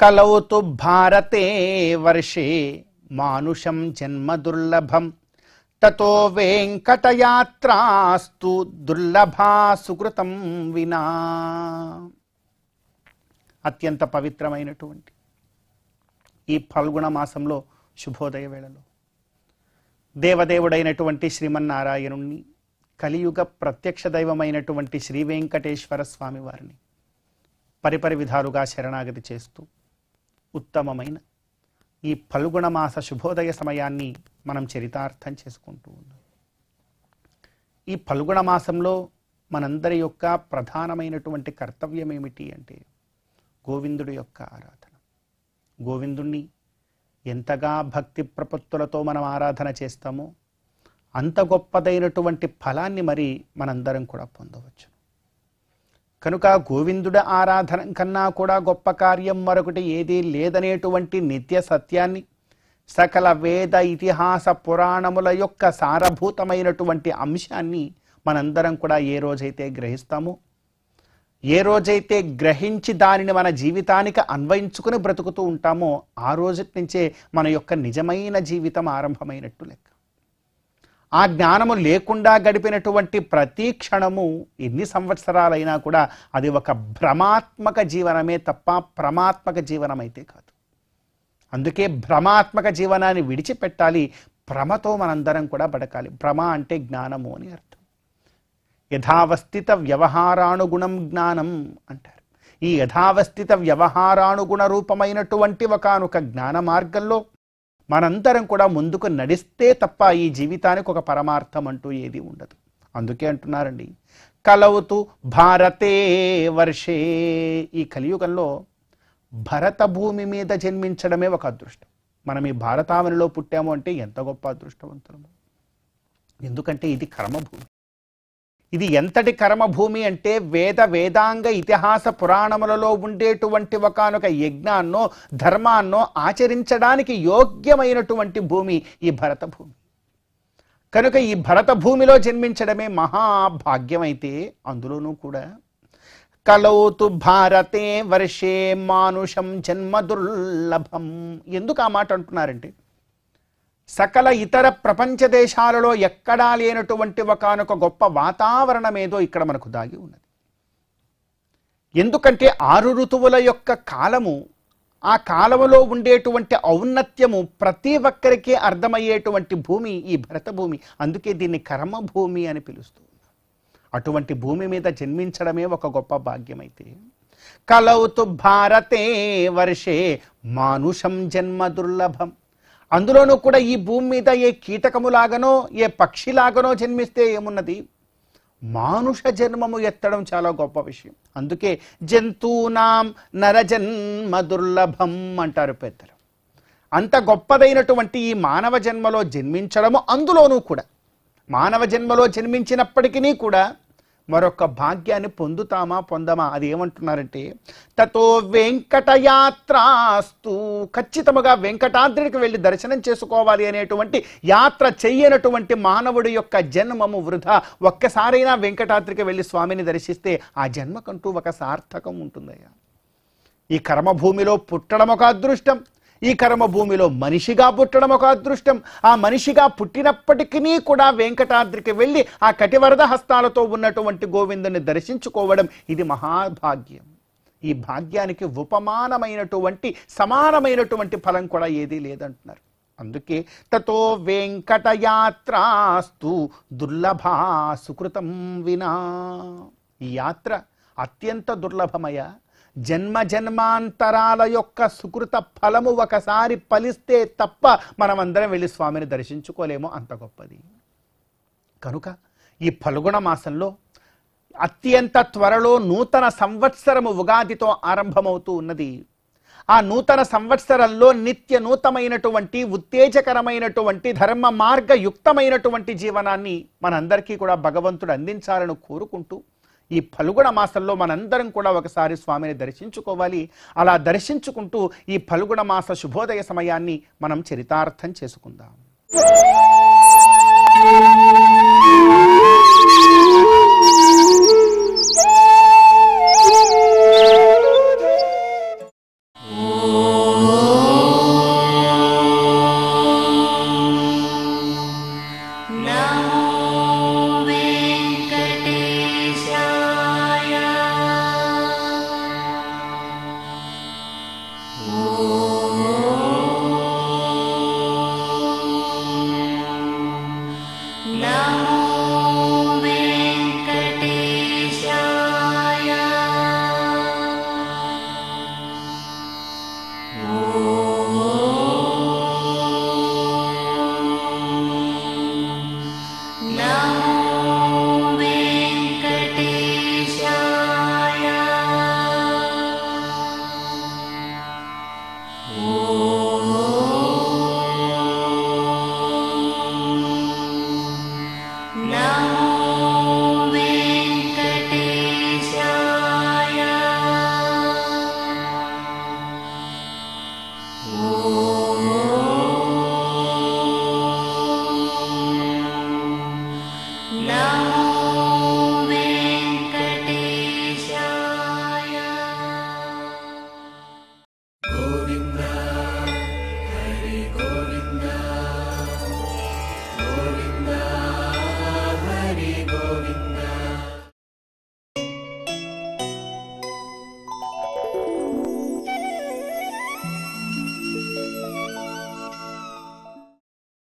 కలౌతు భారతే వర్షే మానుషం జన్మ దుర్లభం తతో వెంకటయాత్రాస్తు దుర్లభా సుకృతం వినా అత్యంత పవిత్రమైనటువంటి ఈ ఫల్గుణ మాసంలో శుభోదయ వేళలో దేవదేవుడైనటువంటి శ్రీమన్నారాయణుణ్ణి కలియుగ ప్రత్యక్ష దైవమైనటువంటి శ్రీ వెంకటేశ్వర స్వామి వారిని పరిపరి విధాలుగా శరణాగతి చేస్తూ ఉత్తమమైన ఈ ఫల్గుణ మాస శుభోదయ సమయాన్ని మనం చరితార్థం చేసుకుంటూ ఉన్నాం ఈ ఫల్గుణ మాసంలో మనందరి యొక్క ప్రధానమైనటువంటి కర్తవ్యం ఏమిటి అంటే గోవిందుడి యొక్క ఆరాధన గోవిందుణ్ణి ఎంతగా భక్తి ప్రపత్తులతో మనం ఆరాధన చేస్తామో అంత గొప్పదైనటువంటి ఫలాన్ని మరి మనందరం కూడా పొందవచ్చు కనుక గోవిందుడ ఆరాధన కన్నా కూడా గొప్ప కార్యం మరొకటి ఏదీ లేదనేటువంటి నిత్య సత్యాన్ని సకల వేద ఇతిహాస పురాణముల యొక్క సారభూతమైనటువంటి అంశాన్ని మనందరం కూడా ఏ రోజైతే గ్రహిస్తామో ఏ రోజైతే గ్రహించి దానిని మన జీవితానికి అన్వయించుకుని బ్రతుకుతూ ఉంటామో ఆ రోజు నుంచే మన యొక్క నిజమైన జీవితం ఆరంభమైనట్టు లెక్క ఆ జ్ఞానము లేకుండా గడిపినటువంటి ప్రతి క్షణము ఎన్ని సంవత్సరాలైనా కూడా అది ఒక భ్రమాత్మక జీవనమే తప్ప ప్రమాత్మక జీవనం అయితే కాదు అందుకే భ్రమాత్మక జీవనాన్ని విడిచిపెట్టాలి భ్రమతో మనందరం కూడా బతకాలి భ్రమ అంటే జ్ఞానము అని అర్థం యథావస్థిత వ్యవహారానుగుణం జ్ఞానం అంటారు ఈ యథావస్థిత వ్యవహారానుగుణ రూపమైనటువంటి ఒకనొక జ్ఞాన మార్గంలో మనందరం కూడా ముందుకు నడిస్తే తప్ప ఈ జీవితానికి ఒక పరమార్థం అంటూ ఏది ఉండదు అందుకే అంటున్నారండి కలవుతూ భారతే వర్షే ఈ కలియుగంలో భరత భూమి మీద జన్మించడమే ఒక అదృష్టం మనం ఈ భారతావనిలో పుట్టాము అంటే ఎంత గొప్ప అదృష్టవంతులము ఎందుకంటే ఇది కర్మభూమి ఇది ఎంతటి కర్మభూమి అంటే వేద వేదాంగ ఇతిహాస పురాణములలో ఉండేటువంటి ఒకనొక యజ్ఞాన్నో ధర్మాన్నో ఆచరించడానికి యోగ్యమైనటువంటి భూమి ఈ భరత భూమి కనుక ఈ భరత భూమిలో జన్మించడమే మహాభాగ్యమైతే అందులోనూ కూడా కలౌతు భారతే వర్షే మానుషం జన్మ దుర్లభం ఎందుకు ఆ మాట అంటున్నారంటే సకల ఇతర ప్రపంచ దేశాలలో ఎక్కడా లేనటువంటి ఒకనొక గొప్ప వాతావరణం ఏదో ఇక్కడ మనకు దాగి ఉన్నది ఎందుకంటే ఆరు ఋతువుల యొక్క కాలము ఆ కాలములో ఉండేటువంటి ఔన్నత్యము ప్రతి ఒక్కరికి అర్థమయ్యేటువంటి భూమి ఈ భరత భూమి అందుకే దీన్ని కర్మభూమి అని పిలుస్తూ ఉన్నారు. అటువంటి భూమి మీద జన్మించడమే ఒక గొప్ప భాగ్యమైతే కలౌతు భారతే వర్షే మానుషం జన్మ దుర్లభం అందులోనూ కూడా ఈ భూమి మీద ఏ కీటకములాగనో ఏ పక్షిలాగనో జన్మిస్తే ఏమున్నది మానుష జన్మము ఎత్తడం చాలా గొప్ప విషయం అందుకే జంతూనాం నరజన్మ దుర్లభం అంటారు పెద్దలు అంత గొప్పదైనటువంటి ఈ మానవ జన్మలో జన్మించడము అందులోనూ కూడా మానవ జన్మలో జన్మించినప్పటికీ కూడా మరొక భాగ్యాన్ని పొందుతామా పొందమా అది ఏమంటున్నారంటే తతో వెంకటయాత్రాస్తు ఖచ్చితముగా వెంకటాద్రికి వెళ్ళి దర్శనం చేసుకోవాలి అనేటువంటి యాత్ర చెయ్యనటువంటి మానవుడి యొక్క జన్మము వృధా ఒక్కసారైనా వెంకటాద్రికి వెళ్ళి స్వామిని దర్శిస్తే ఆ జన్మకంటూ ఒక సార్థకం ఉంటుందయ్యా ఈ కర్మభూమిలో పుట్టడం ఒక అదృష్టం ఈ కర్మభూమిలో మనిషిగా పుట్టడం ఒక అదృష్టం ఆ మనిషిగా పుట్టినప్పటికీ కూడా వెంకటాద్రికి వెళ్ళి ఆ కటివరద హస్తాలతో ఉన్నటువంటి గోవిందుని దర్శించుకోవడం ఇది మహాభాగ్యం ఈ భాగ్యానికి ఉపమానమైనటువంటి సమానమైనటువంటి ఫలం కూడా ఏదీ లేదంటున్నారు అందుకే తతో వెంకటయాత్రాస్తు దుర్లభా సుకృతం వినా ఈ యాత్ర అత్యంత దుర్లభమయ జన్మ జన్మాంతరాల యొక్క సుకృత ఫలము ఒకసారి ఫలిస్తే తప్ప మనమందరం వెళ్ళి స్వామిని దర్శించుకోలేమో అంత గొప్పది కనుక ఈ ఫల్గుణ మాసంలో అత్యంత త్వరలో నూతన సంవత్సరము ఉగాదితో ఆరంభమవుతూ ఉన్నది ఆ నూతన సంవత్సరంలో నిత్య నూతమైనటువంటి ఉత్తేజకరమైనటువంటి ధర్మ మార్గయుక్తమైనటువంటి జీవనాన్ని మనందరికీ కూడా భగవంతుడు అందించాలని కోరుకుంటూ ఈ ఫల్గుణ మాసంలో మనందరం కూడా ఒకసారి స్వామిని దర్శించుకోవాలి అలా దర్శించుకుంటూ ఈ ఫల్గుణ మాస శుభోదయ సమయాన్ని మనం చరితార్థం చేసుకుందాం